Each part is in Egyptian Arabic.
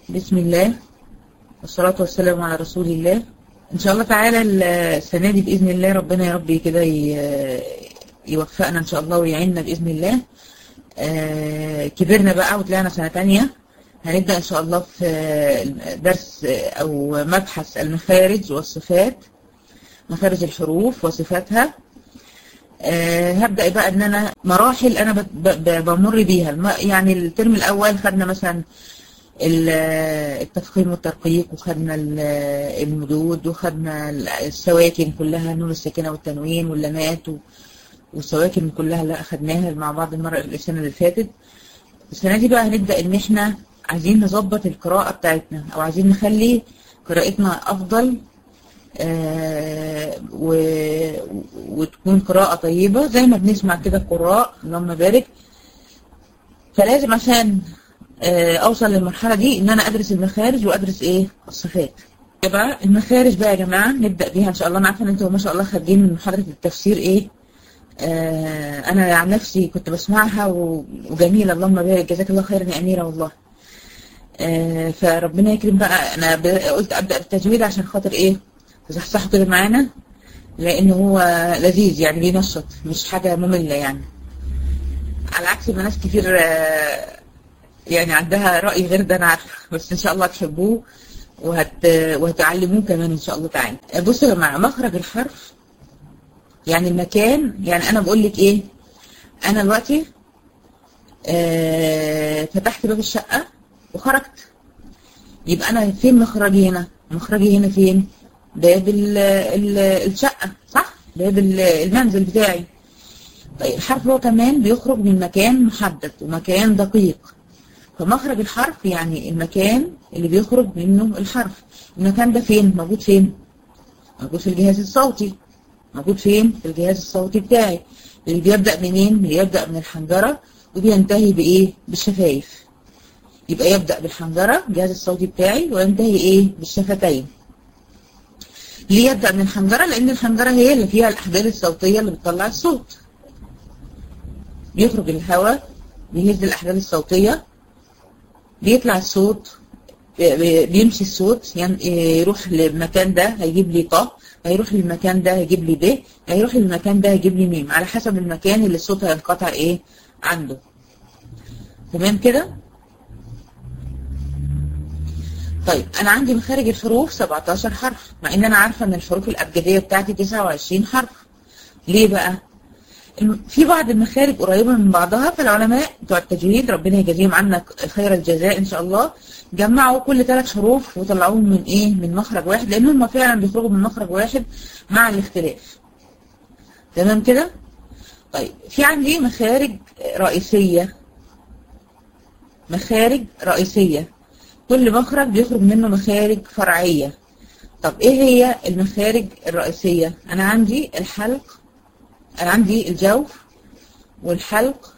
بسم الله والصلاة والسلام على رسول الله إن شاء الله تعالى السنة دي بإذن الله ربنا يا رب كده يوفقنا إن شاء الله ويعيننا بإذن الله آه كبرنا بقى وطلعنا سنة تانية هنبدأ إن شاء الله في درس أو مبحث المخارج والصفات مخارج الحروف وصفاتها أه هبدأ بقى ان انا مراحل انا بمر بيها يعني الترم الاول خدنا مثلا التفخيم والترقيق وخدنا المدود وخدنا السواكن كلها النون الساكنه والتنوين واللامات والسواكن كلها اللي اخدناها مع بعض المره السنه اللي فاتت السنه دي بقى هنبدا ان احنا عايزين نظبط القراءه بتاعتنا او عايزين نخلي قراءتنا افضل آه و... وتكون قراءة طيبة زي ما بنسمع كده القراء اللهم بارك فلازم عشان آه اوصل للمرحلة دي ان انا ادرس المخارج وادرس ايه الصفات بقى المخارج بقى يا جماعة نبدأ بيها ان شاء الله انا عارفة ان انتوا ما شاء الله خارجين من محاضرة التفسير ايه آه انا عن نفسي كنت بسمعها وجميلة اللهم بارك جزاك الله خيرا يا اميرة والله آه فربنا يكرم بقى انا قلت ابدأ بالتجويد عشان خاطر ايه تصحصحوا كده معانا لان هو لذيذ يعني بينشط مش حاجة مملة يعني على عكس ما ناس كتير يعني عندها رأي غير ده انا عارفه بس ان شاء الله تحبوه وهت وهتعلموه كمان ان شاء الله تعالى بصوا يا جماعه مخرج الحرف يعني المكان يعني انا بقول لك ايه انا دلوقتي آه فتحت باب الشقه وخرجت يبقى انا فين مخرجي هنا مخرجي هنا فين باب ال ال الشقة صح باب المنزل بتاعي طيب الحرف هو كمان بيخرج من مكان محدد ومكان دقيق فمخرج الحرف يعني المكان اللي بيخرج منه الحرف المكان ده فين موجود فين موجود في الجهاز الصوتي موجود فين في الجهاز الصوتي بتاعي اللي بيبدأ منين بيبدأ من الحنجرة وبينتهي بإيه بالشفايف يبقى يبدأ بالحنجرة الجهاز الصوتي بتاعي وينتهي إيه بالشفتين ليه يبدأ من الحنجرة لأن الحنجرة هي اللي فيها الأحبال الصوتية اللي بتطلع الصوت بيخرج الهواء بيهز الأحبال الصوتية بيطلع الصوت بيمشي الصوت يعني يروح للمكان ده هيجيب لي ق هيروح للمكان ده هيجيب لي ب هيروح للمكان ده هيجيب لي ميم على حسب المكان اللي الصوت هينقطع ايه عنده تمام كده طيب انا عندي مخارج الحروف 17 حرف مع ان انا عارفه ان الحروف الابجديه بتاعتي 29 حرف ليه بقى في بعض المخارج قريبه من بعضها فالعلماء بتوع التجويد ربنا يجازيهم عنا خير الجزاء ان شاء الله جمعوا كل ثلاث حروف وطلعوهم من ايه من مخرج واحد لان هم فعلا بيخرجوا من مخرج واحد مع الاختلاف تمام كده طيب في عندي مخارج رئيسيه مخارج رئيسيه كل مخرج بيخرج منه مخارج فرعية طب ايه هي المخارج الرئيسية انا عندي الحلق انا عندي الجوف والحلق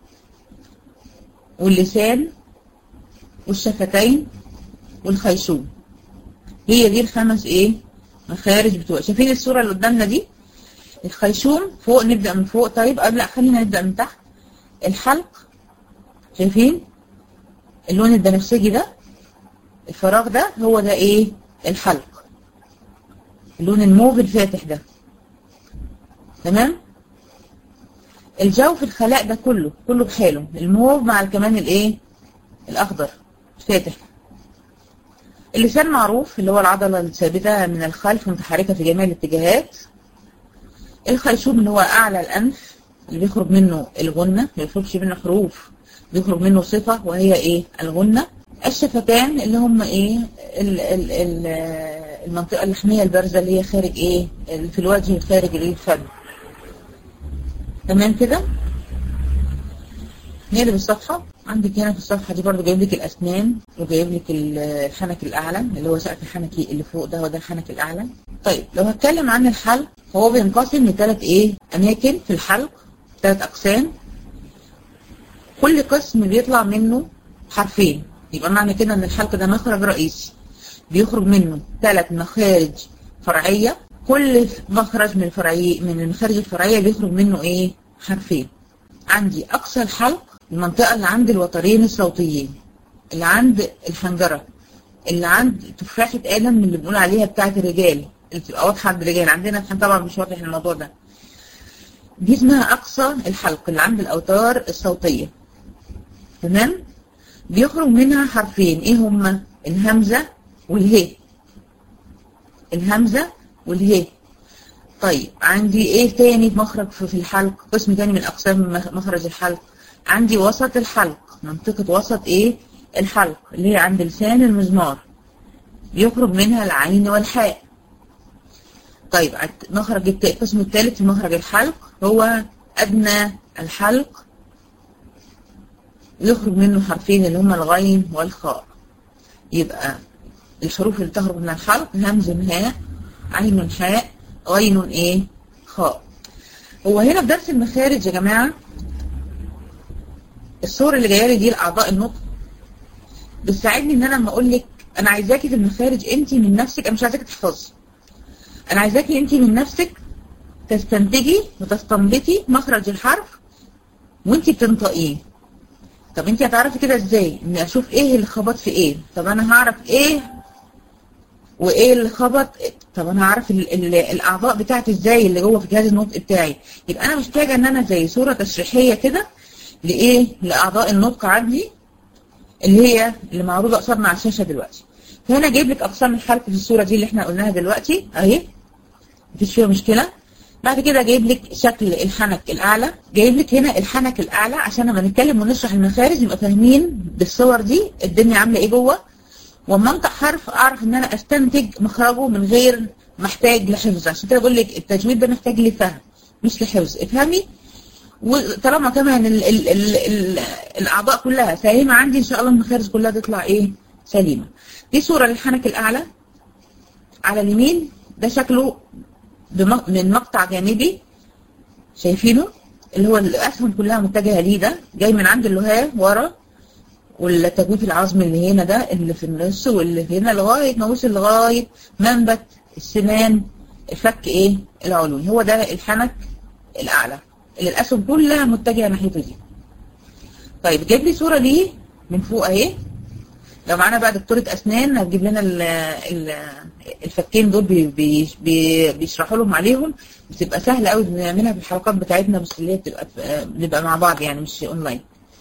واللسان والشفتين والخيشوم هي دي الخمس ايه مخارج بتوع شايفين الصورة اللي قدامنا دي الخيشوم فوق نبدأ من فوق طيب قبل لا خلينا نبدأ من تحت الحلق شايفين اللون البنفسجي ده الفراغ ده هو ده ايه الحلق اللون الموف الفاتح ده تمام الجوف الخلاء ده كله كله بحاله الموف مع كمان الايه الاخضر الفاتح اللسان معروف اللي هو العضلة الثابتة من الخلف متحركة في جميع الاتجاهات الخيشوم اللي هو اعلى الانف اللي بيخرج منه الغنة ما بيخرجش منه حروف بيخرج منه صفة وهي ايه الغنة الشفتان اللي هم ايه ال ال ال المنطقة اللحمية البارزة اللي هي خارج ايه في الوجه خارج الايه الفم تمام كده نقلب الصفحة عندك هنا في الصفحة دي برضو جايب لك الأسنان وجايب لك الحنك الأعلى اللي هو سقف الحنكي اللي فوق ده وده الحنك الأعلى طيب لو هتكلم عن الحلق هو بينقسم لثلاث ايه أماكن في الحلق ثلاث أقسام كل قسم بيطلع منه حرفين يبقى معنى كده ان الحلق ده مخرج رئيسي بيخرج منه ثلاث مخارج فرعية كل مخرج من الفرعي من المخارج الفرعية بيخرج منه ايه حرفين عندي اقصى الحلق المنطقة اللي عند الوترين الصوتيين اللي عند الحنجرة اللي عند تفاحة آدم اللي بنقول عليها بتاعة الرجال اللي بتبقى واضحة عند الرجال عندنا احنا طبعا مش واضح الموضوع ده دي اسمها أقصى الحلق اللي عند الأوتار الصوتية تمام بيخرج منها حرفين ايه هما الهمزة والهي الهمزة والهي طيب عندي ايه تاني مخرج في الحلق قسم تاني من اقسام مخرج الحلق عندي وسط الحلق منطقة وسط ايه الحلق اللي هي عند لسان المزمار يخرج منها العين والحاء طيب مخرج القسم الثالث في مخرج الحلق هو أدنى الحلق يخرج منه حرفين اللي هما الغين والخاء يبقى الحروف اللي تخرج من الحلق همز هاء عين حاء غين ايه خاء هو هنا في درس المخارج يا جماعة الصور اللي جايه لي دي الاعضاء النطق بتساعدني ان انا لما اقول لك انا عايزاكي في المخارج انت من نفسك انا مش عايزاكي تحفظي انا عايزاكي انت من نفسك تستنتجي وتستنبطي مخرج الحرف وانت بتنطقيه طب انت هتعرفي كده ازاي اني اشوف ايه اللي خبط في ايه طب انا هعرف ايه وايه اللي خبط طب انا هعرف ال ال الاعضاء بتاعتي ازاي اللي جوه في جهاز النطق بتاعي يبقى انا محتاجه ان انا زي صوره تشريحيه كده لايه لاعضاء النطق عندي اللي هي اللي معروضه قصادنا على الشاشه دلوقتي فهنا جايب لك اقسام الحلق في الصوره دي اللي احنا قلناها دلوقتي اهي مفيش فيها مشكله بعد كده جايب لك شكل الحنك الاعلى جايب لك هنا الحنك الاعلى عشان لما نتكلم ونشرح المخارج نبقى فاهمين بالصور دي الدنيا عامله ايه جوه واما انطق حرف اعرف ان انا استنتج مخرجه من غير محتاج لحفظ عشان كده بقول لك التجويد ده محتاج لفهم مش لحفظ افهمي وطالما كمان ال ال ال ال الاعضاء كلها سليمه عندي ان شاء الله المخارج كلها تطلع ايه سليمه دي صوره للحنك الاعلى على اليمين ده شكله من مقطع جانبي شايفينه اللي هو الاسهم كلها متجهه ليه ده جاي من عند اللهاه ورا والتجويف العظمي اللي هنا ده اللي في النص واللي هنا لغايه ما وصل لغايه منبت السنان الفك ايه العلوي هو ده الحنك الاعلى اللي الاسهم كلها متجهه ناحيته دي طيب جايب لي صوره ليه من فوق اهي لو معانا بقى دكتورة أسنان هتجيب لنا ال ال الفكين دول بي بي بي بيشرحوا لهم عليهم بتبقى سهلة قوي بنعملها في الحلقات بتاعتنا بس اللي هي بتبقى بنبقى مع بعض يعني مش أونلاين.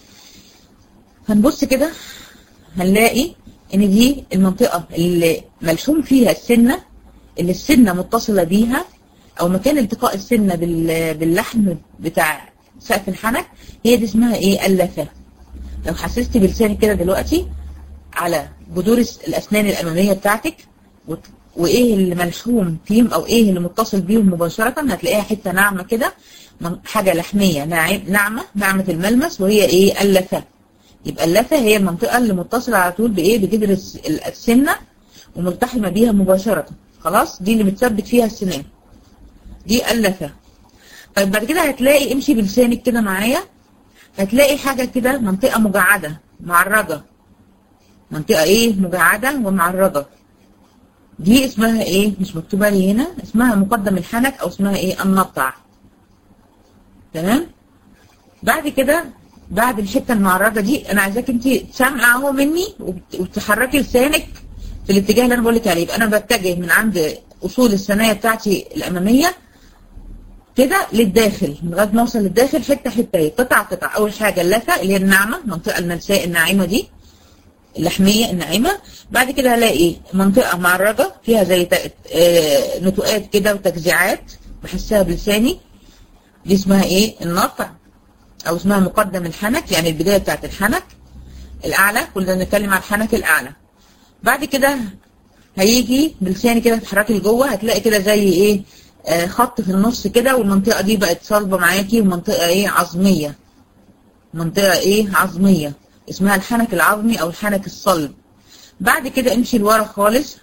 هنبص كده هنلاقي إن دي المنطقة اللي ملحوم فيها السنة اللي السنة متصلة بيها أو مكان التقاء السنة باللحم بتاع سقف الحنك هي دي اسمها إيه اللثة. لو حسستي بلسانك كده دلوقتي على جذور الأسنان الأمامية بتاعتك وإيه اللي ملحوم فيهم أو إيه اللي متصل بيهم مباشرة هتلاقيها حتة ناعمة كده حاجة لحمية ناعمة ناعمة الملمس وهي إيه اللثة يبقى اللثة هي المنطقة اللي متصلة على طول بإيه بجذر السنة وملتحمة بيها مباشرة خلاص دي اللي متثبت فيها السنان دي اللثة طيب بعد كده هتلاقي امشي بلسانك كده معايا هتلاقي حاجة كده منطقة مجعدة معرجة منطقة ايه مجعدة ومعرضة دي اسمها ايه مش مكتوبة لي هنا اسمها مقدم الحنك او اسمها ايه النطع تمام بعد كده بعد الحتة المعرضة دي انا عايزاك انت سامعة اهو مني وتحركي لسانك في الاتجاه اللي انا بقول لك عليه يبقى انا بتجه من عند اصول الثنايا بتاعتي الامامية كده للداخل لغايه ما اوصل للداخل حته حته قطع قطع اول حاجه اللثه اللي هي الناعمه المنطقه الملساء الناعمه دي اللحمية الناعمة بعد كده هلاقي منطقة معرجة فيها زي نتوءات كده وتجزيعات بحسها بلساني دي اسمها ايه النطع او اسمها مقدم الحنك يعني البداية بتاعت الحنك الاعلى كلنا بنتكلم على الحنك الاعلى بعد كده هيجي بلساني كده تتحركي لجوه هتلاقي كده زي ايه آه خط في النص كده والمنطقة دي بقت صلبة معاكي ومنطقة ايه عظمية منطقة ايه عظمية اسمها الحنك العظمي او الحنك الصلب بعد كده امشي لورا خالص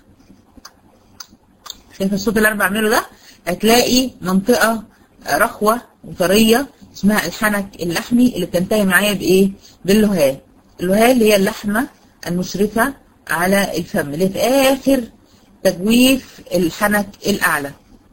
شايف الصوت اللي انا بعمله ده هتلاقي منطقة رخوة وطرية اسمها الحنك اللحمي اللي بتنتهي معايا بايه باللهاه اللهاه اللي هي اللحمة المشرفة على الفم اللي في اخر تجويف الحنك الاعلى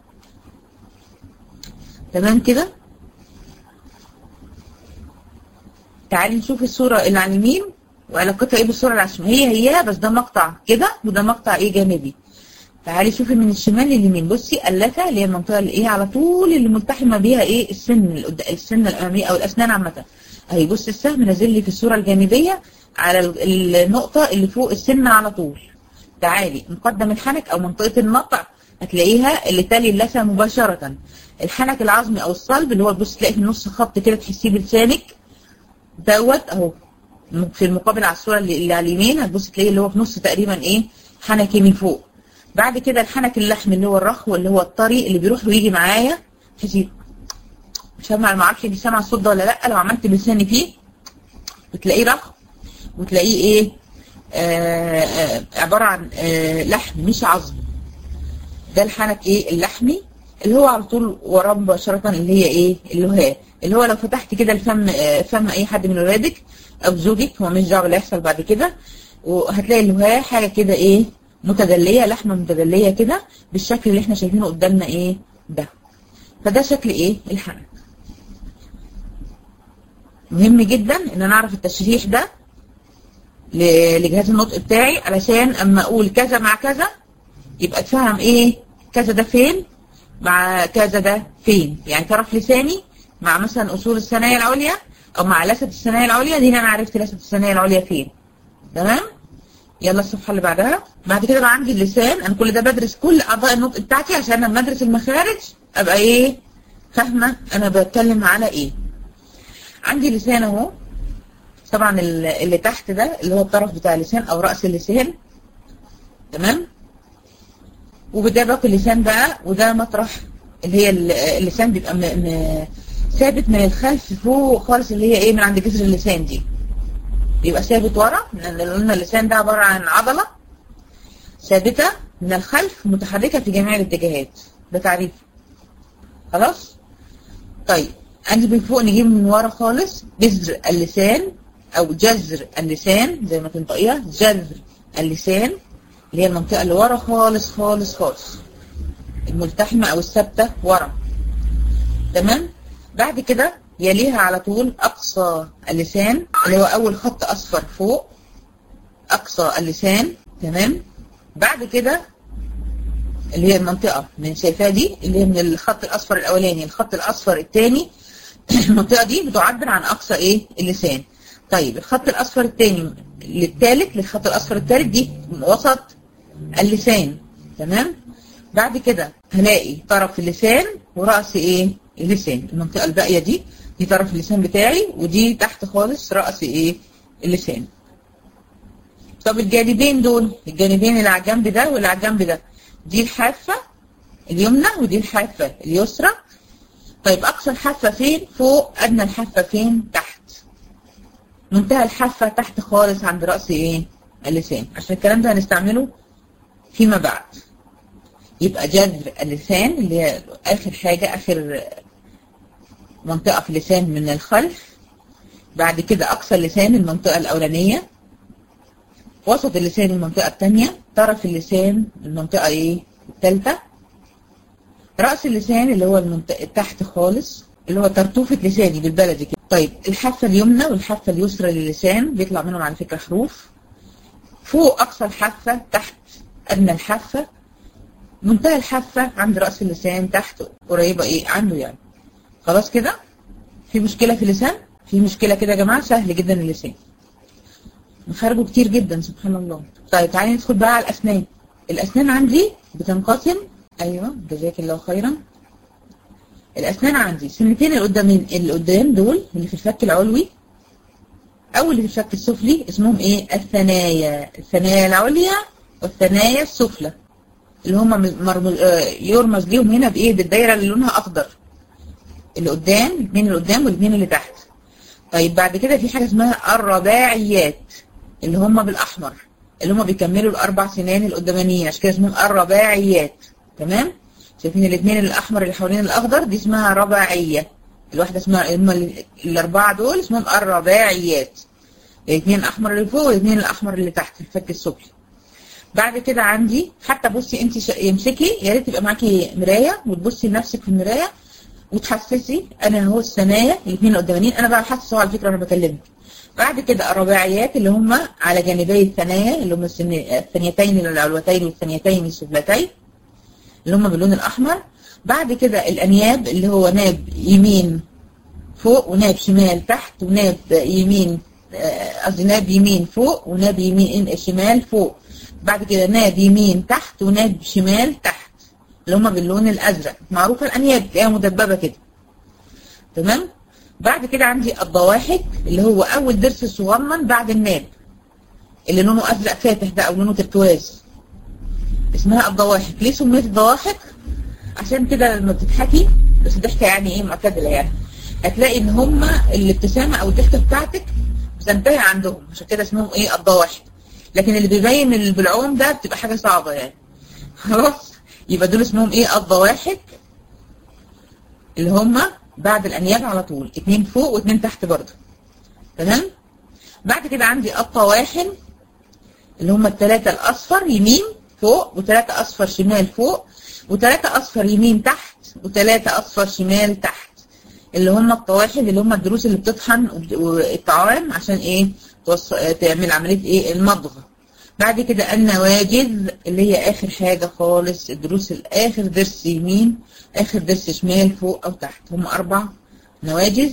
تمام كده تعالي نشوف الصورة اللي على اليمين وعلاقتها ايه بالصوره العشوائيه هي هي بس ده مقطع كده وده مقطع ايه جانبي تعالي شوفي من الشمال لليمين بصي اللثه اللي هي المنطقه اللي ايه على طول اللي ملتحمه بيها ايه السن السن الاماميه او الاسنان عامه اهي بصي السهم نازل لي في الصوره الجانبيه على النقطه اللي فوق السن على طول تعالي مقدم الحنك او منطقه النطع هتلاقيها اللي تالي اللثه مباشره الحنك العظمي او الصلب اللي هو بص تلاقي في النص خط كده تحسيه بلسانك دوت اهو في المقابل على الصوره اللي على اليمين هتبص تلاقيه اللي هو في نص تقريبا ايه حنكي من فوق بعد كده الحنك اللحم اللي هو الرخو اللي هو الطري اللي بيروح ويجي معايا تحسي سامع ما اعرفش انت سامع الصوت ده ولا لا لو عملت بلساني فيه بتلاقيه رخو وتلاقيه ايه آآ آآ عباره عن لحم مش عظم ده الحنك ايه اللحمي اللي هو على طول وراه مباشره اللي هي ايه اللهاه اللي هو لو فتحت كده الفم فم اي حد من ولادك او زوجك هو مش دعوه اللي هيحصل بعد كده وهتلاقي اللهاه حاجه كده ايه متدليه لحمه متدليه كده بالشكل اللي احنا شايفينه قدامنا ايه ده فده شكل ايه الحنك مهم جدا ان انا اعرف التشريح ده لجهاز النطق بتاعي علشان اما اقول كذا مع كذا يبقى تفهم ايه كذا ده فين مع كذا ده فين يعني طرف لساني مع مثلا اصول الثنايا العليا او مع لثه الثنايا العليا دي انا عرفت لثه الثنايا العليا فين تمام يلا الصفحه اللي بعدها بعد كده بقى عندي اللسان انا كل ده بدرس كل اعضاء النطق بتاعتي عشان لما ادرس المخارج ابقى ايه فاهمه انا بتكلم على ايه عندي لسان اهو طبعا اللي تحت ده اللي هو الطرف بتاع اللسان او راس اللسان تمام وده باقي اللسان بقى وده مطرح اللي هي اللسان بيبقى م... م... ثابت من الخلف فوق خالص اللي هي ايه من عند جسر اللسان دي بيبقى ثابت ورا لان قلنا اللسان ده عباره عن عضله ثابته من الخلف متحركه في جميع الاتجاهات ده تعريف خلاص طيب عندي من فوق نجيب من ورا خالص جذر اللسان او جذر اللسان زي ما تنطقيها جذر اللسان اللي هي المنطقه اللي ورا خالص خالص خالص الملتحمه او الثابته ورا تمام بعد كده يليها على طول اقصى اللسان اللي هو اول خط اصفر فوق اقصى اللسان تمام بعد كده اللي هي المنطقه من شايفاها دي اللي هي من الخط الاصفر الاولاني الخط الاصفر الثاني المنطقه دي بتعبر عن اقصى ايه اللسان طيب الخط الاصفر الثاني للثالث للخط الاصفر الثالث دي وسط اللسان تمام بعد كده هلاقي طرف اللسان ورأس ايه اللسان المنطقة الباقية دي دي طرف اللسان بتاعي ودي تحت خالص رأس ايه اللسان طب الجانبين دول الجانبين اللي على الجنب ده واللي على الجنب ده دي الحافة اليمنى ودي الحافة اليسرى طيب أقصى الحافة فين فوق أدنى الحافة فين تحت منتهى الحافة تحت خالص عند رأس ايه اللسان عشان الكلام ده هنستعمله فيما بعد يبقى جذر اللسان اللي هي آخر حاجة آخر منطقة في اللسان من الخلف بعد كده أقصى اللسان المنطقة الأولانية وسط اللسان المنطقة الثانية طرف اللسان المنطقة إيه الثالثة رأس اللسان اللي هو المنطقة تحت خالص اللي هو ترتوفة لساني بالبلدي كده طيب الحافة اليمنى والحافة اليسرى للسان بيطلع منهم على فكرة حروف فوق أقصى الحافة تحت أدنى الحافة منتهى الحافة عند رأس اللسان تحت قريبة إيه عنده يعني خلاص كده في مشكلة في اللسان في مشكلة كده يا جماعة سهل جدا اللسان مخارجه كتير جدا سبحان الله طيب تعالي ندخل بقى على الأسنان الأسنان عندي بتنقسم أيوة جزاك الله خيرا الأسنان عندي سنتين القدامين اللي قدام دول اللي في الفك العلوي أو اللي في الفك السفلي اسمهم إيه الثنايا الثنايا العليا والثنايا السفلى اللي هم مرمز يرمز ليهم هنا بإيه بالدايرة اللي لونها أخضر اللي قدام الاثنين اللي قدام والاثنين اللي تحت طيب بعد كده في حاجة اسمها الرباعيات اللي هم بالأحمر اللي هم بيكملوا الأربع سنان القدامانيين عشان كده اسمهم الرباعيات تمام شايفين الاثنين الأحمر اللي حوالين الأخضر دي اسمها رباعية الواحدة اسمها هم الأربعة دول اسمهم الرباعيات الاثنين الأحمر اللي فوق والاثنين الأحمر اللي تحت الفك السفلي بعد كده عندي حتى بصي انت ش... يمسكي يا ريت يبقى معاكي مرايه وتبصي لنفسك في المرايه وتحسسي انا هو الثنايا الاثنين القدامانيين انا بقى حاسه على فكره انا بكلمك بعد كده الرباعيات اللي هم على جانبي الثنايا اللي هم الثنيتين العلوتين والثنيتين السفلتين اللي هم باللون الأحمر بعد كده الأنياب اللي هو ناب يمين فوق وناب شمال تحت وناب يمين قصدي ناب يمين فوق وناب يمين شمال فوق بعد كده ناب يمين تحت وناب شمال تحت اللي هم باللون الأزرق معروفة الأنياب تلاقيها مدببة كده تمام بعد كده عندي الضواحك اللي هو أول ضرس صغنن بعد الناب اللي لونه أزرق فاتح ده أو لونه تركواز اسمها الضواحك ليه سميت الضواحك عشان كده لما بتضحكي بس ضحكة يعني ايه معتدلة يعني هتلاقي ان هما الابتسامة او الضحكة بتاعتك بتنتهي عندهم عشان كده اسمهم ايه الضواحك لكن اللي بيبين بالعوم ده بتبقى حاجة صعبة يعني خلاص يبقى دول اسمهم ايه الضواحك اللي هما بعد الانياب على طول اتنين فوق واتنين تحت برضه تمام بعد كده عندي الطواحن اللي هما التلاتة الاصفر يمين فوق وتلاتة اصفر شمال فوق وتلاتة اصفر يمين تحت وتلاتة اصفر شمال تحت اللي هم الطواحن اللي هم الدروس اللي بتطحن الطعام عشان ايه توص... تعمل عملية ايه المضغ بعد كده النواجذ اللي هي اخر حاجة خالص الدروس الاخر درس يمين اخر درس شمال فوق او تحت هم اربع نواجذ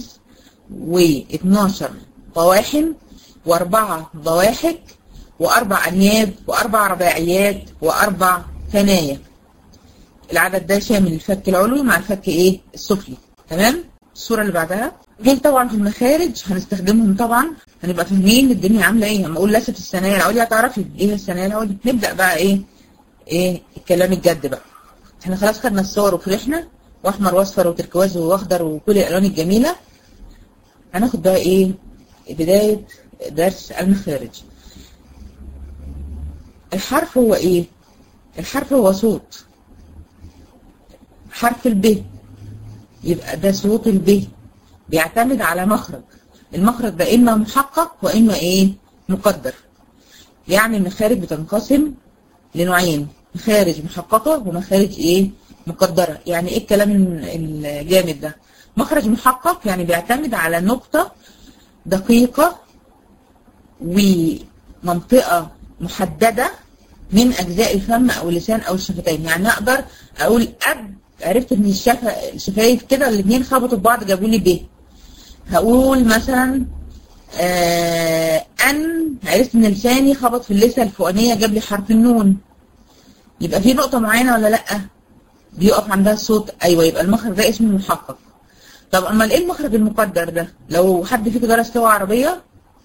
و12 طواحن واربعة ضواحك واربع انياب واربع رباعيات واربع ثنايا العدد ده شامل الفك العلوي مع الفك ايه السفلي تمام الصورة اللي بعدها دول طبعا في المخارج هنستخدمهم طبعا هنبقى فاهمين الدنيا عاملة ايه لما اقول لسه الثانية العليا هتعرفي ايه الثانية العليا نبدأ بقى ايه ايه الكلام الجد بقى احنا خلاص خدنا الصور وفرحنا واحمر واصفر وتركواز واخضر وكل الالوان الجميلة هناخد بقى ايه بداية درس المخارج الحرف هو ايه الحرف هو صوت حرف الب يبقى ده صوت الب بيعتمد على مخرج المخرج ده اما محقق واما ايه مقدر يعني المخارج بتنقسم لنوعين مخارج محققة ومخارج ايه مقدرة يعني ايه الكلام الجامد ده مخرج محقق يعني بيعتمد على نقطة دقيقة ومنطقة محددة من اجزاء الفم او اللسان او الشفتين يعني اقدر اقول اب عرفت ان الشفا الشفايف كده الاثنين خبطوا في بعض جابوا لي ب هقول مثلا آه ان عرفت ان لساني خبط في اللثه الفوقانيه جاب لي حرف النون يبقى في نقطه معينه ولا لا بيقف عندها الصوت ايوه يبقى المخرج ده اسمه محقق طب امال ايه المخرج المقدر ده لو حد فيكم درس لغه عربيه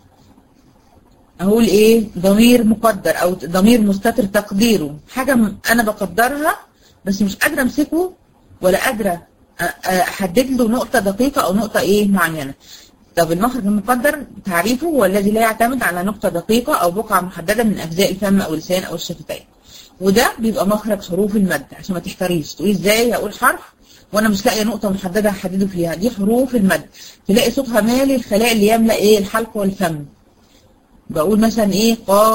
اقول ايه ضمير مقدر او ضمير مستتر تقديره حاجه انا بقدرها بس مش قادره امسكه ولا قادره احدد له نقطه دقيقه او نقطه ايه معينه طب المخرج المقدر تعريفه هو الذي لا يعتمد على نقطه دقيقه او بقعه محدده من اجزاء الفم او اللسان او الشفتين وده بيبقى مخرج حروف المد عشان ما تحتاريش تقولي ازاي اقول حرف وانا مش لاقيه نقطه محدده احدده فيها دي حروف المد تلاقي صوتها مالي الخلايا اللي يملا ايه الحلق والفم بقول مثلا ايه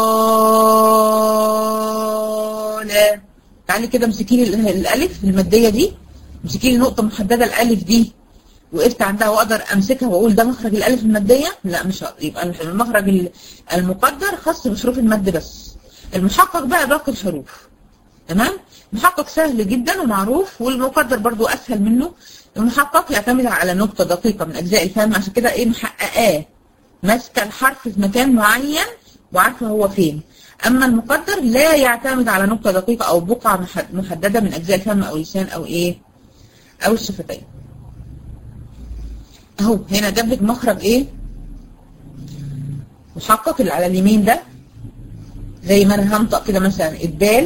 قال تعالي كده امسكي لي الالف الماديه دي امسكي لي نقطه محدده الالف دي وقفت عندها واقدر امسكها واقول ده مخرج الالف الماديه لا مش هقدر يبقى المخرج المقدر خاص بحروف المد بس المحقق بقى باقي الحروف تمام محقق سهل جدا ومعروف والمقدر برضو اسهل منه المحقق يعتمد على نقطه دقيقه من اجزاء الفم عشان كده ايه محققاه ماسكه الحرف في مكان معين وعارفه هو فين اما المقدر لا يعتمد على نقطه دقيقه او بقعه محدده من اجزاء الفم او اللسان او ايه او الشفتين اهو هنا جاب لك مخرج ايه محقق اللي على اليمين ده زي ما انا هنطق كده مثلا الدال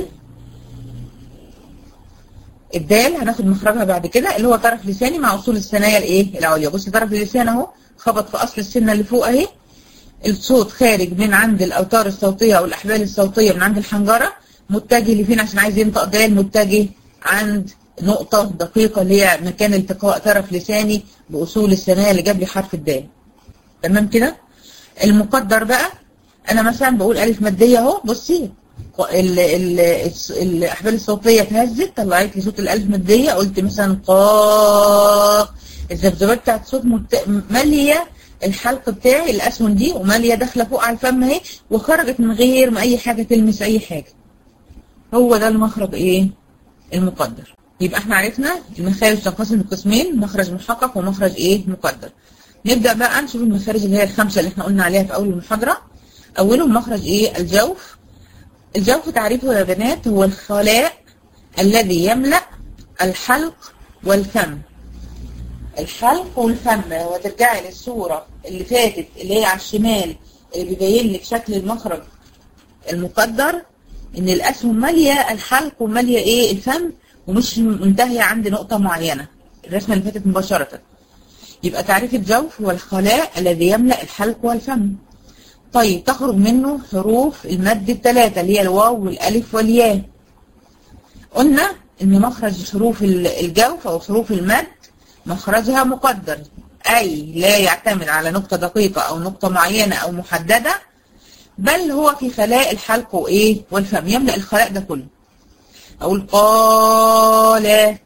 الدال هناخد مخرجها بعد كده اللي هو طرف لساني مع وصول الثنايا الايه العليا بصي طرف اللسان اهو خبط في اصل السنه اللي فوق اهي الصوت خارج من عند الاوتار الصوتيه او الاحبال الصوتيه من عند الحنجره متجه لفين عشان عايز ينطق دال متجه عند نقطة دقيقة اللي هي مكان التقاء طرف لساني بأصول الثنايا اللي جاب لي حرف الدال تمام كده المقدر بقى أنا مثلا بقول ألف مادية أهو بصي ال ال الأحبال الصوتية اتهزت طلعت لي صوت الألف مادية قلت مثلا قا الذبذبات بتاعت صوت مت... مالية الحلق بتاعي الاسهم دي وماليه داخله فوق على الفم اهي وخرجت من غير ما اي حاجه تلمس اي حاجه هو ده المخرج ايه المقدر يبقى احنا عرفنا المخارج تنقسم لقسمين مخرج محقق ومخرج ايه مقدر نبدا بقى نشوف المخارج اللي هي الخمسه اللي احنا قلنا عليها في اول المحاضره اولهم مخرج ايه الجوف الجوف تعريفه يا بنات هو الخلاء الذي يملا الحلق والفم الحلق والفم وترجعي للصورة اللي فاتت اللي هي على الشمال اللي بيبين لك شكل المخرج المقدر ان الاسهم مالية الحلق ومالية ايه الفم ومش منتهية عند نقطة معينة الرسمة اللي فاتت مباشرة يبقى تعريف الجوف هو الخلاء الذي يملأ الحلق والفم طيب تخرج منه حروف المد الثلاثة اللي هي الواو والالف والياء قلنا ان مخرج حروف الجوف او حروف المد مخرجها مقدر أي لا يعتمد على نقطة دقيقة أو نقطة معينة أو محددة بل هو في خلاء الحلق وإيه والفم يملأ الخلاء ده كله أقول قال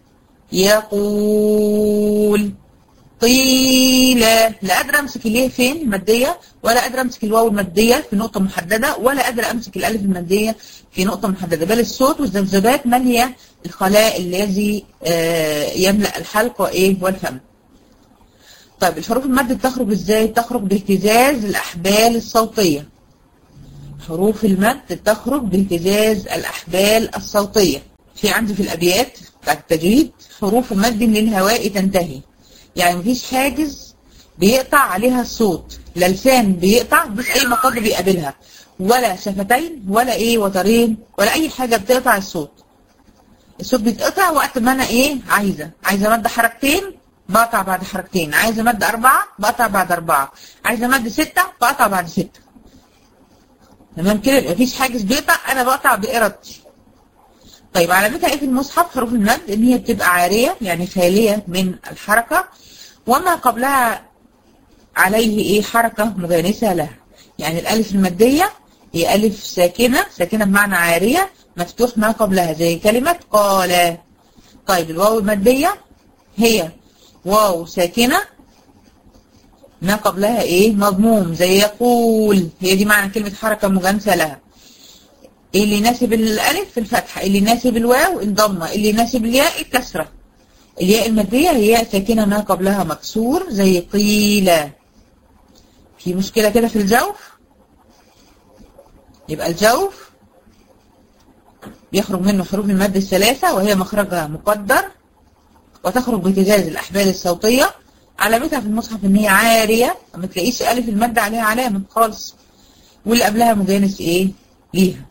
يقول قيل لا قادرة أمسك اليه فين المادية ولا قادرة أمسك الواو المادية في نقطة محددة ولا قادرة أمسك الألف المادية في نقطة محددة بل الصوت والذبذبات مالية الخلاء الذي يملأ الحلق وإيه والفم طيب الحروف المد بتخرج إزاي تخرج باهتزاز الأحبال الصوتية حروف المد تخرج باهتزاز الأحبال الصوتية في عندي في الأبيات بتاعت التجويد حروف مد للهواء تنتهي يعني مفيش حاجز بيقطع عليها الصوت لا لسان بيقطع مفيش أي مقدر بيقابلها ولا شفتين ولا ايه وترين ولا اي حاجة بتقطع الصوت الصوت بيتقطع وقت ما انا ايه عايزة عايزة مد حركتين بقطع بعد حركتين عايزة مد اربعة بقطع بعد اربعة عايزة مد ستة بقطع بعد ستة تمام كده مفيش حاجز بيقطع انا بقطع بارادتي طيب علامتها ايه في المصحف حروف المد ان هي بتبقى عارية يعني خالية من الحركة وما قبلها عليه ايه حركة مجانسة لها يعني الالف المادية هي ألف ساكنة ساكنة بمعنى عارية مفتوح ما قبلها زي كلمة قال طيب الواو المادية هي واو ساكنة ما قبلها ايه مضموم زي يقول هي دي معنى كلمة حركة مجانسة لها اللي يناسب الألف الفتحة اللي يناسب الواو الضمة اللي يناسب الياء الكسرة الياء المادية هي ساكنة ما قبلها مكسور زي قيل في مشكلة كده في الجوف يبقى الجوف بيخرج منه حروف المد الثلاثة وهي مخرجها مقدر وتخرج باهتزاز الأحبال الصوتية علامتها في المصحف ان هي عارية ما تلاقيش ألف المد عليها علامة خالص واللي قبلها مجانس ايه ليها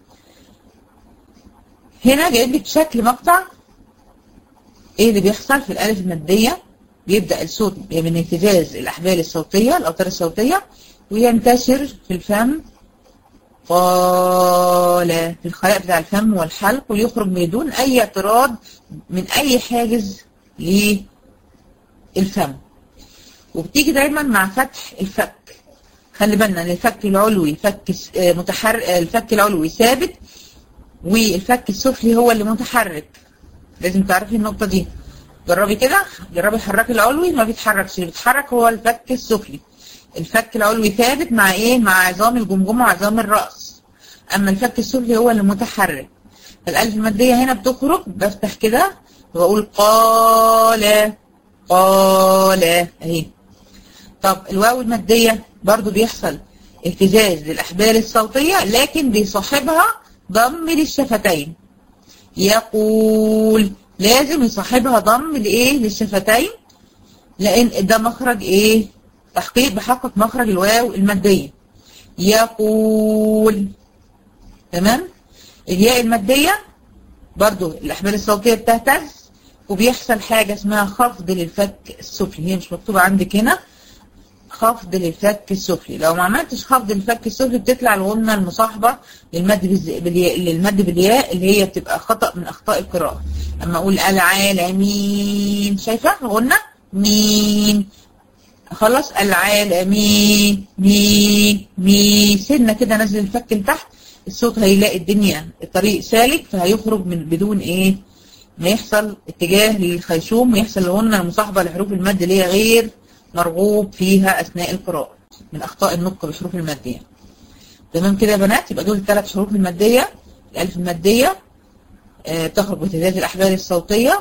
هنا جايب لك شكل مقطع ايه اللي بيحصل في الألف المادية بيبدأ الصوت من اهتزاز الأحبال الصوتية الأوتار الصوتية وينتشر في الفم قال في الخلاء بتاع الفم والحلق ويخرج بدون أي اعتراض من أي حاجز للفم وبتيجي دايما مع فتح الفك خلي بالنا ان الفك العلوي فك متحرك الفك العلوي ثابت والفك السفلي هو اللي متحرك لازم تعرفي النقطة دي جربي كده جربي حركي العلوي ما بيتحركش اللي بيتحرك هو الفك السفلي الفك العلوي ثابت مع ايه مع عظام الجمجمة وعظام الرأس اما الفك السفلي هو اللي متحرك الالف المادية هنا بتخرج بفتح كده واقول قال قال اهي طب الواو المادية برضو بيحصل اهتزاز للأحبال الصوتية لكن بيصاحبها ضم للشفتين يقول لازم يصاحبها ضم لايه للشفتين لان ده مخرج ايه تحقيق بحقق مخرج الواو المادية يقول تمام الياء المادية برضو الأحبال الصوتية بتهتز وبيحصل حاجة اسمها خفض للفك السفلي هي مش مكتوبة عندك هنا خفض للفك السفلي لو ما عملتش خفض للفك السفلي بتطلع الغنة المصاحبة للمد بالياء للمد بالياء اللي هي بتبقى خطأ من أخطاء القراءة أما أقول العالمين شايفة غنة مين خلاص العالمين مي مي سنة كده نزل الفك لتحت الصوت هيلاقي الدنيا الطريق سالك فهيخرج من بدون ايه ما يحصل اتجاه للخيشوم ويحصل الغنة المصاحبة لحروف المد اللي هي غير مرغوب فيها أثناء القراءة من أخطاء النطق بالحروف المادية تمام كده يا بنات يبقى دول الثلاث حروف المادية الألف المادية آه تخرج باهتزاز الأحبال الصوتية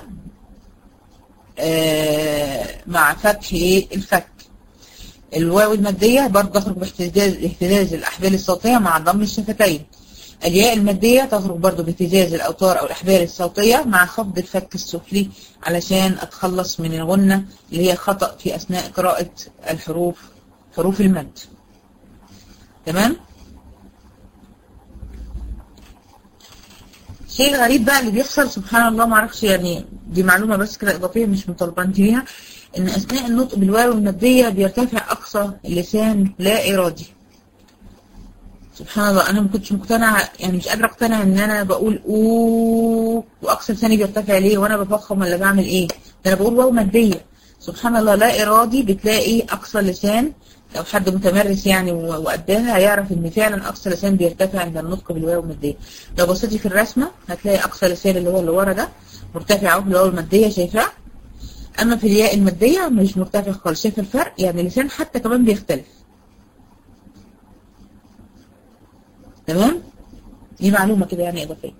آه مع فتح الفك الواو المادية برضه تخرج باهتزاز اهتزاز الأحبال الصوتية مع ضم الشفتين الياء المادية تخرج برضه باهتزاز الأوتار أو الأحبال الصوتية مع خفض الفك السفلي علشان أتخلص من الغنة اللي هي خطأ في أثناء قراءة الحروف حروف المد تمام الشيء الغريب بقى اللي بيحصل سبحان الله ما اعرفش يعني دي معلومة بس كده إضافية مش مطالبة بيها إن أثناء النطق بالواو المادية بيرتفع أقصى اللسان لا إرادي سبحان الله انا ما كنتش مقتنعه يعني مش قادره اقتنع ان انا بقول اوه واقصى لساني بيرتفع ليه وانا بفخم ولا بعمل ايه ده انا بقول واو ماديه سبحان الله لا ارادي بتلاقي اقصى لسان لو حد متمرس يعني وقدها هيعرف ان فعلا اقصى لسان بيرتفع عند النطق بالواو الماديه لو بصيتي في الرسمه هتلاقي اقصى لسان اللي هو اللي ورا ده مرتفع اهو بالواو الماديه شايفاه اما في الياء الماديه مش مرتفع خالص شايفه الفرق يعني اللسان حتى كمان بيختلف تمام دي معلومة كده يعني إضافية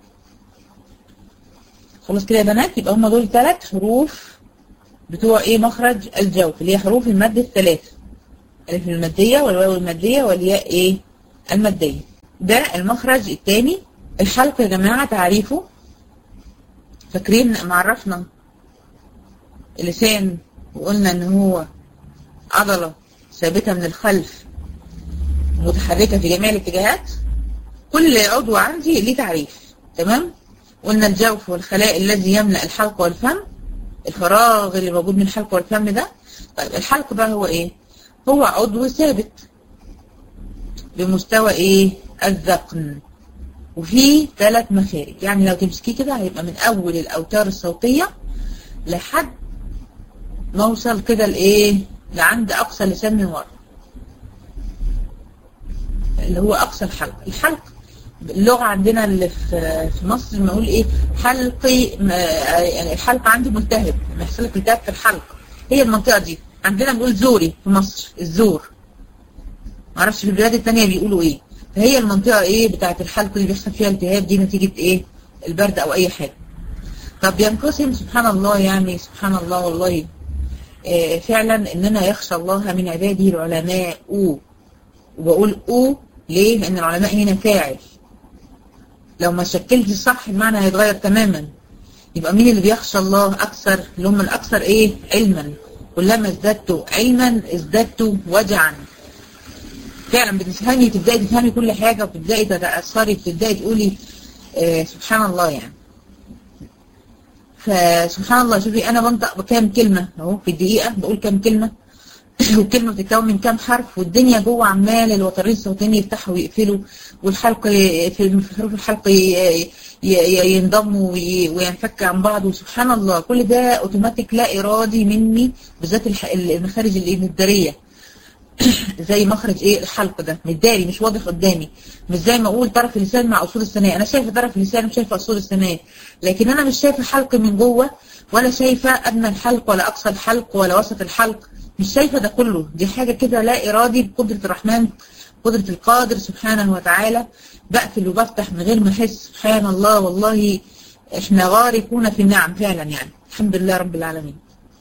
خلاص كده يا بنات يبقى هم دول ثلاث حروف بتوع ايه مخرج الجوف اللي هي حروف المد الثلاثة الف المادية والواو المادية والياء ايه المادية ده المخرج الثاني الحلق يا جماعة تعريفه فاكرين معرفنا اللسان وقلنا ان هو عضلة ثابتة من الخلف متحركة في جميع الاتجاهات كل عضو عندي ليه تعريف تمام قلنا الجوف والخلاء الذي يملأ الحلق والفم الفراغ اللي موجود من الحلق والفم ده طيب الحلق بقى هو ايه هو عضو ثابت بمستوى ايه الذقن وفيه ثلاث مخارج يعني لو تمسكيه كده هيبقى من اول الاوتار الصوتية لحد ما اوصل كده لايه لعند اقصى لسان من ورا اللي هو اقصى الحلق الحلق اللغة عندنا اللي في في مصر بنقول ايه حلقي يعني الحلق عندي ملتهب بيحصل لك التهاب في الحلق هي المنطقة دي عندنا بنقول زوري في مصر الزور معرفش في البلاد التانية بيقولوا ايه فهي المنطقة ايه بتاعت الحلق اللي بيحصل فيها التهاب دي نتيجة ايه البرد او اي حاجة طب بينقسم سبحان الله يعني سبحان الله والله آه فعلا اننا يخشى الله من عباده العلماء او وبقول او ليه لان العلماء هنا فاعل لو ما شكلتش صح المعنى هيتغير تماما يبقى مين اللي بيخشى الله اكثر اللي هم الاكثر ايه علما كلما ازددت علما ازددت وجعا فعلا بتفهمي تبداي تفهمي كل حاجه وتبداي تتاثري وتبداي تقولي آه سبحان الله يعني فسبحان الله شوفي انا بنطق بكام كلمه اهو في الدقيقه بقول كام كلمه والكلمة بتتكون من كام حرف والدنيا جوه عمال الوترين الصوتيين يفتحوا ويقفلوا والحلق في حروف الحلق ينضموا وينفك عن بعض وسبحان الله كل ده اوتوماتيك لا ارادي مني بالذات المخارج الدارية زي مخرج ايه الحلق ده متداري مش واضح قدامي مش زي ما اقول طرف اللسان مع اصول الثنايا انا شايفه طرف اللسان وشايفه اصول الثنايا لكن انا مش شايفه حلق من جوه ولا شايفه ادنى الحلق ولا اقصى الحلق ولا وسط الحلق مش شايفة ده كله دي حاجة كده لا إرادي بقدرة الرحمن قدرة القادر سبحانه وتعالى بقفل وبفتح من غير ما أحس سبحان الله والله إحنا غارقون في النعم فعلا يعني الحمد لله رب العالمين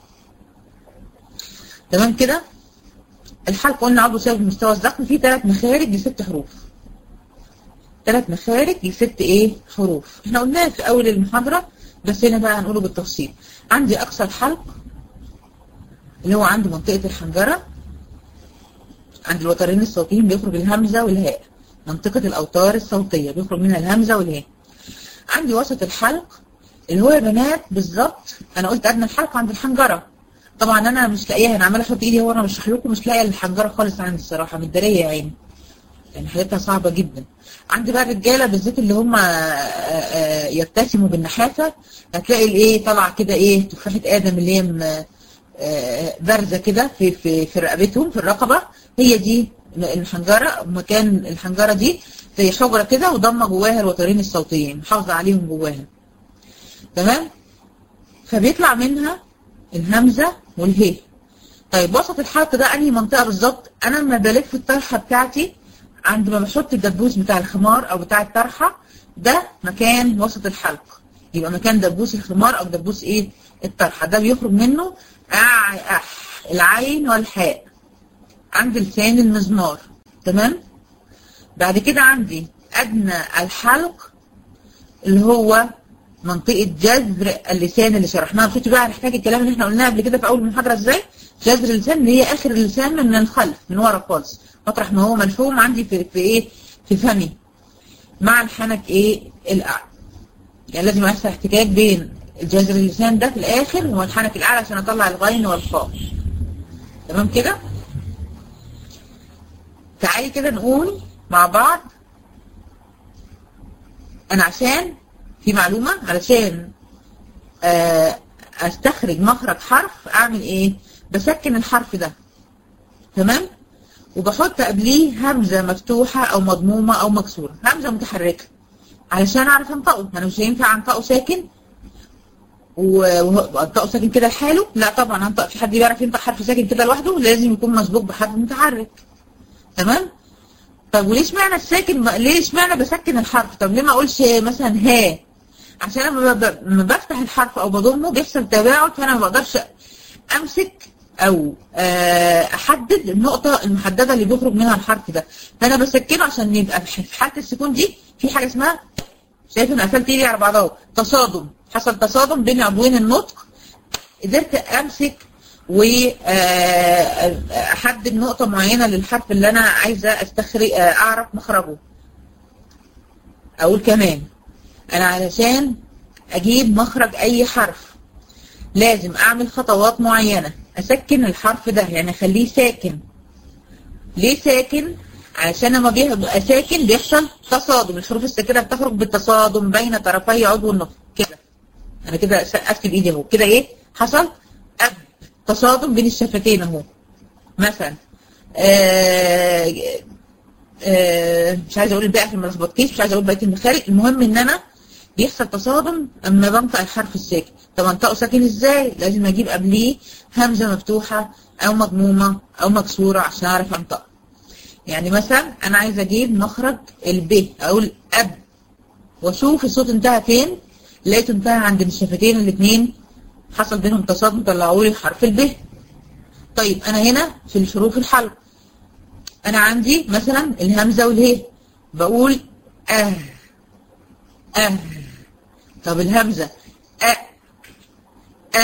تمام كده الحلق قلنا عضو ثابت مستوى الزخم فيه ثلاث مخارج لست حروف ثلاث مخارج لست ايه حروف احنا قلناها في اول المحاضرة بس هنا بقى هنقوله بالتفصيل عندي اقصى الحلق اللي هو عند منطقة الحنجرة عند الوترين الصوتيين بيخرج الهمزة والهاء منطقة الأوتار الصوتية بيخرج منها الهمزة والهاء عندي وسط الحلق اللي هو يا بنات بالظبط أنا قلت أدنى الحلق عند الحنجرة طبعا أنا مش لاقيها أنا عمالة أحط إيدي هو أنا بشرح لكم مش لاقية الحنجرة خالص عندي الصراحة متدارية يا عيني يعني حالتها صعبة جدا عندي بقى الرجالة بالذات اللي هم يتسموا بالنحافة هتلاقي الايه طالعة كده ايه تفاحة آدم اللي هي بارزه كده في في في رقبتهم في الرقبه هي دي الحنجره مكان الحنجره دي زي حجره كده وضمه جواها الوترين الصوتيين محافظه عليهم جواها تمام فبيطلع منها الهمزه والهاء طيب وسط الحلق ده انهي منطقه بالظبط انا لما بلف الطرحه بتاعتي عند ما بحط الدبوس بتاع الخمار او بتاع الطرحه ده مكان وسط الحلق يبقى مكان دبوس الخمار او دبوس ايه الطرحه ده بيخرج منه أع... أح العين والحاء عند لسان المزمار تمام بعد كده عندي ادنى الحلق اللي هو منطقة جذر اللسان اللي شرحناها شفتي بقى هنحتاج الكلام اللي احنا قلناه قبل كده في اول المحاضرة ازاي جذر اللسان اللي هي اخر اللسان من الخلف من ورا خالص مطرح ما هو ملحوم عندي في, في ايه في فمي مع الحنك ايه الاعلى يعني لازم يحصل احتكاك بين جذر اللسان ده في الاخر والحنك الاعلى عشان اطلع الغين والخاء تمام كده تعالي كده نقول مع بعض انا عشان في معلومة علشان آه استخرج مخرج حرف اعمل ايه بسكن الحرف ده تمام وبحط قبليه همزة مفتوحة او مضمومة او مكسورة همزة متحركة علشان اعرف انطقه ما انا مش هينفع انطقه ساكن وانطقه ساكن كده لحاله لا طبعا انطق في حد بيعرف ينطق حرف ساكن كده لوحده لازم يكون مسبوق بحرف متحرك تمام طب وليش معنى الساكن ليش معنى بسكن الحرف طب ليه ما اقولش مثلا ها عشان لما بفتح الحرف او بضمه بيحصل تباعد فانا ما بقدرش امسك او احدد النقطة المحددة اللي بيخرج منها الحرف ده فانا بسكنه عشان يبقى في حالة السكون دي في حاجة اسمها شايف ان قفلت ايدي على بعضها تصادم حصل تصادم بين عضوين النطق قدرت امسك واحدد نقطة معينة للحرف اللي انا عايزة استخرج اعرف مخرجه اقول كمان انا علشان اجيب مخرج اي حرف لازم اعمل خطوات معينة اسكن الحرف ده يعني اخليه ساكن ليه ساكن عشان لما بيبقى ساكن بيحصل تصادم الحروف الساكنة بتخرج بالتصادم بين طرفي عضو النطق كده انا كده سقفت بايدي اهو كده ايه حصل أب تصادم بين الشفتين اهو مثلا آآ آآ مش عايزه اقول الباقي عشان ما لخبطكيش مش عايزه اقول بقيه المخارج المهم ان انا بيحصل تصادم اما بنطق الحرف الساكن طب انطقه ساكن ازاي لازم اجيب قبليه همزه مفتوحه او مضمومه او مكسوره عشان اعرف انطق يعني مثلا انا عايزه اجيب مخرج الب اقول اب واشوف الصوت انتهى فين لقيته انتهى عند الشفتين الاثنين حصل بينهم تصادم طلعوا لي حرف الب طيب انا هنا في الحروف الحلق انا عندي مثلا الهمزه والهي بقول اه اه طب الهمزه اه اه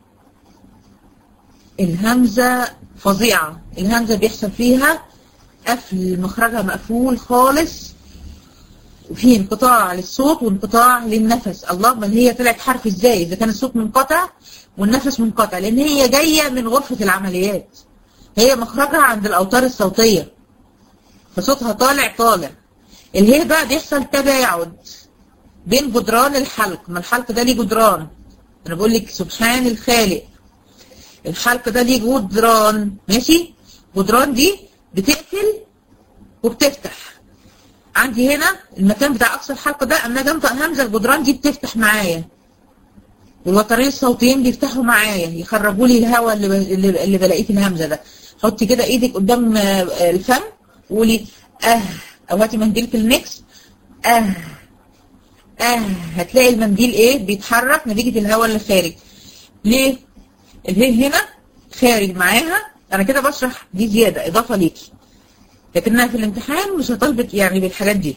الهمزه فظيعه الهمزه بيحصل فيها قفل مخرجها مقفول خالص وفي انقطاع للصوت وانقطاع للنفس اللهم اللي هي طلعت حرف ازاي اذا كان الصوت منقطع والنفس منقطع لان هي جايه من غرفه العمليات هي مخرجها عند الاوتار الصوتيه فصوتها طالع طالع الهي بقى بيحصل تباعد بين جدران الحلق ما الحلق ده ليه جدران انا بقول لك سبحان الخالق الحلق ده ليه جدران ماشي جدران دي بتقفل وبتفتح عندي هنا المكان بتاع اقصى الحلقه ده اما اجي انطق همزه الجدران دي بتفتح معايا والوترين الصوتيين بيفتحوا معايا يخرجوا لي الهواء اللي اللي, اللي بلاقيه في الهمزه ده حطي كده ايدك قدام الفم وقولي اه او هاتي منديل في الميكس اه اه هتلاقي المنديل ايه بيتحرك نتيجه الهواء اللي خارج ليه الهي هنا خارج معاها انا كده بشرح دي زياده اضافه ليكي لكنها في الامتحان مش هطالبك يعني بالحاجات دي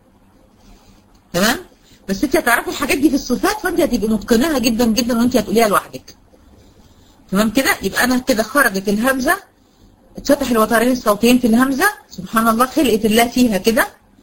تمام بس انت هتعرفي الحاجات دي في الصفات فانت هتبقي متقناها جدا جدا وانت هتقوليها لوحدك تمام كده يبقى انا كده خرجت الهمزه اتفتح الوترين الصوتيين في الهمزه سبحان الله خلقت الله فيها كده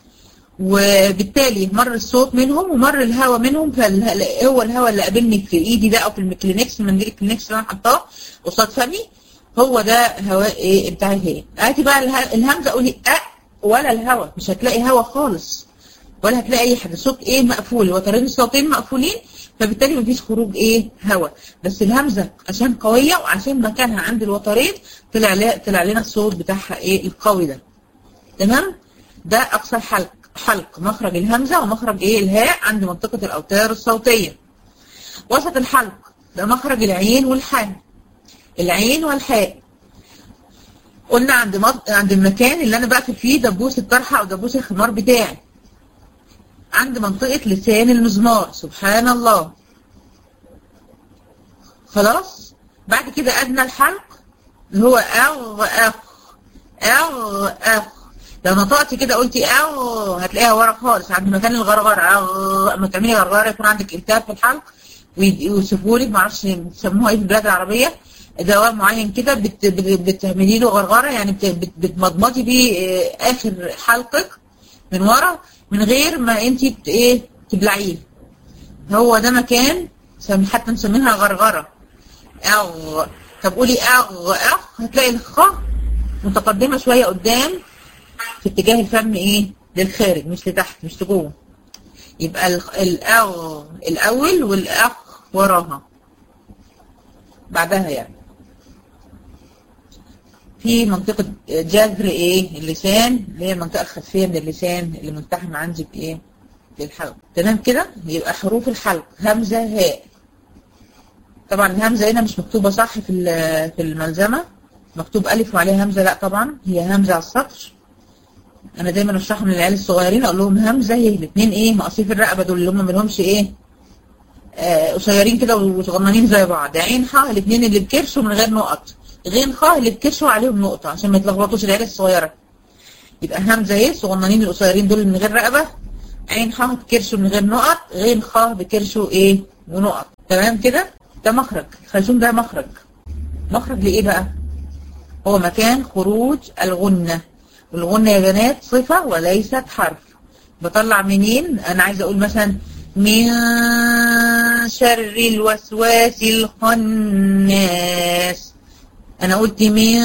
وبالتالي مر الصوت منهم ومر الهواء منهم فهو الهواء اللي قابلني في ايدي ده او في المكلينكس منديل الكلينكس اللي انا حطاه قصاد فمي هو ده هواء ايه بتاع الهي هاتي بقى الهمزه قولي أ ولا الهواء مش هتلاقي هواء خالص ولا هتلاقي اي حاجه صوت ايه مقفول وترين الصوتين مقفولين فبالتالي مفيش خروج ايه هواء بس الهمزه عشان قويه وعشان مكانها عند الوترين طلع لها طلع لنا الصوت بتاعها ايه القوي ده تمام ده اقصى الحلق حلق مخرج الهمزه ومخرج ايه الهاء عند منطقه الاوتار الصوتيه وسط الحلق ده مخرج العين والحاء العين والحاء قلنا عند مط... عند المكان اللي انا بقفل فيه دبوس الطرحه او دبوس الخمار بتاعي عند منطقه لسان المزمار سبحان الله خلاص بعد كده ادنى الحلق اللي هو اغ اخ اغ اخ لو نطقت كده قلتي اغ هتلاقيها ورا خالص عند مكان الغرغره اغ اما تعملي غرغره يكون عندك التهاب في الحلق ويوصفوا لك معرفش بيسموها ايه في البلاد العربيه دواء معين كده بت... بت... بتعملي له غرغره يعني بت... بت... بتمضمضي بيه اخر حلقك من ورا من غير ما انت بت... ايه تبلعيه هو ده مكان حتى مسمينها غرغره او طب قولي اغ اغ هتلاقي الخاء متقدمه شويه قدام في اتجاه الفم ايه للخارج مش لتحت مش لجوه يبقى الاغ الاول والاخ وراها بعدها يعني في منطقة جذر ايه اللسان اللي هي المنطقة الخلفية من اللسان اللي ملتحم عندك ايه للحلق تمام كده يبقى حروف الحلق همزة هاء طبعا الهمزة هنا مش مكتوبة صح في في الملزمة مكتوب ألف وعليها همزة لا طبعا هي همزة على السطر أنا دايما أشرحهم للعيال الصغيرين أقول لهم همزة هي الاثنين إيه مقاصيف الرقبة دول اللي هم مالهمش إيه قصيرين كده وصغننين زي بعض عين ح الاثنين اللي بكرش ومن غير نقط غين خ اللي بكرشوا عليهم نقطة عشان ما يتلخبطوش العيال الصغيرة يبقى همزة ايه صغننين القصيرين دول من غير رقبة عين ح بكرشوا من غير نقط غين خ بكرشوا ايه ونقط تمام كده ده مخرج الخيشوم ده مخرج مخرج لايه بقى هو مكان خروج الغنة والغنة يا بنات صفة وليست حرف بطلع منين انا عايزه اقول مثلا من شر الوسواس الخناس انا قلت من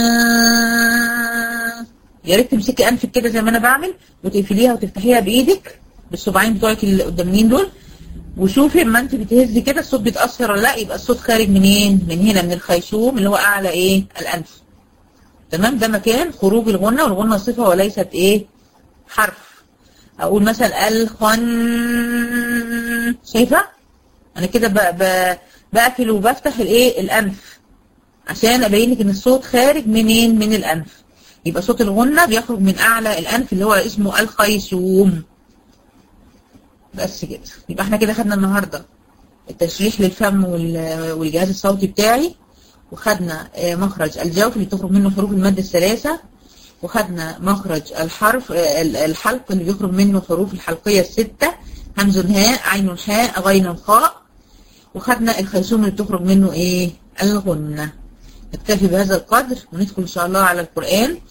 يا ريت تمسكي انفك كده زي ما انا بعمل وتقفليها وتفتحيها بايدك بالصباعين بتوعك اللي قدامين دول وشوفي اما انت بتهزي كده الصوت بيتاثر ولا لا يبقى الصوت خارج منين من هنا من الخيشوم اللي هو اعلى ايه الانف تمام ده مكان خروج الغنه والغنه صفه وليست ايه حرف اقول مثلا الخن شايفه انا كده بقفل وبفتح الايه الانف عشان ابين لك ان الصوت خارج منين من الانف يبقى صوت الغنة بيخرج من اعلى الانف اللي هو اسمه الخيشوم بس كده يبقى احنا كده خدنا النهارده التشريح للفم والجهاز الصوتي بتاعي وخدنا مخرج الجوف اللي بتخرج منه حروف المد الثلاثه وخدنا مخرج الحرف الحلق اللي بيخرج منه حروف الحلقيه السته همز هاء عين حاء غين خاء وخدنا الخيشوم اللي بتخرج منه ايه الغنه نكتفي بهذا القدر وندخل ان شاء الله على القرآن